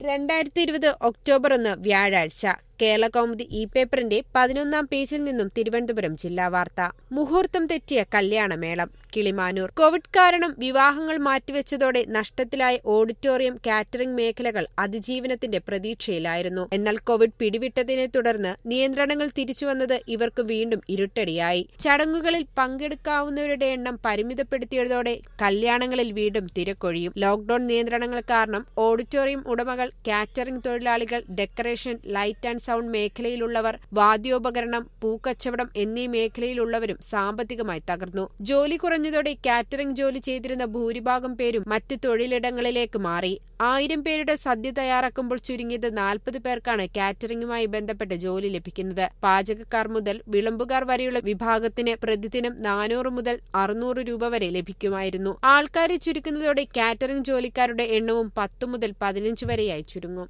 രണ്ടായിരത്തി ഇരുപത് ഒക്ടോബർ ഒന്ന് വ്യാഴാഴ്ച കേരള കൗമുദി ഇ പേപ്പറിന്റെ പതിനൊന്നാം പേജിൽ നിന്നും തിരുവനന്തപുരം ജില്ലാ വാർത്ത മുഹൂർത്തം തെറ്റിയ കല്യാണമേളം കിളിമാനൂർ കോവിഡ് കാരണം വിവാഹങ്ങൾ മാറ്റിവെച്ചതോടെ നഷ്ടത്തിലായ ഓഡിറ്റോറിയം കാറ്ററിംഗ് മേഖലകൾ അതിജീവനത്തിന്റെ പ്രതീക്ഷയിലായിരുന്നു എന്നാൽ കോവിഡ് പിടിവിട്ടതിനെ തുടർന്ന് നിയന്ത്രണങ്ങൾ തിരിച്ചുവന്നത് ഇവർക്ക് വീണ്ടും ഇരുട്ടടിയായി ചടങ്ങുകളിൽ പങ്കെടുക്കാവുന്നവരുടെ എണ്ണം പരിമിതപ്പെടുത്തിയതോടെ കല്യാണങ്ങളിൽ വീണ്ടും തിരക്കൊഴിയും ലോക്ഡൌൺ നിയന്ത്രണങ്ങൾ കാരണം ഓഡിറ്റോറിയം ഉടമകൾ കാറ്ററിംഗ് തൊഴിലാളികൾ ഡെക്കറേഷൻ ലൈറ്റ് ആൻഡ് സൗണ്ട് മേഖലയിലുള്ളവർ വാദ്യോപകരണം പൂക്കച്ചവടം എന്നീ മേഖലയിലുള്ളവരും സാമ്പത്തികമായി തകർന്നു ജോലി കുറഞ്ഞതോടെ കാറ്ററിംഗ് ജോലി ചെയ്തിരുന്ന ഭൂരിഭാഗം പേരും മറ്റ് തൊഴിലിടങ്ങളിലേക്ക് മാറി ആയിരം പേരുടെ സദ്യ തയ്യാറാക്കുമ്പോൾ ചുരുങ്ങിയത് നാൽപ്പത് പേർക്കാണ് കാറ്ററിംഗുമായി ബന്ധപ്പെട്ട് ജോലി ലഭിക്കുന്നത് പാചകക്കാർ മുതൽ വിളമ്പുകാർ വരെയുള്ള വിഭാഗത്തിന് പ്രതിദിനം നാനൂറ് മുതൽ അറുന്നൂറ് രൂപ വരെ ലഭിക്കുമായിരുന്നു ആൾക്കാരെ ചുരുക്കുന്നതോടെ കാറ്ററിംഗ് ജോലിക്കാരുടെ എണ്ണവും പത്തു മുതൽ പതിനഞ്ച് വരെയായി ചുരുങ്ങും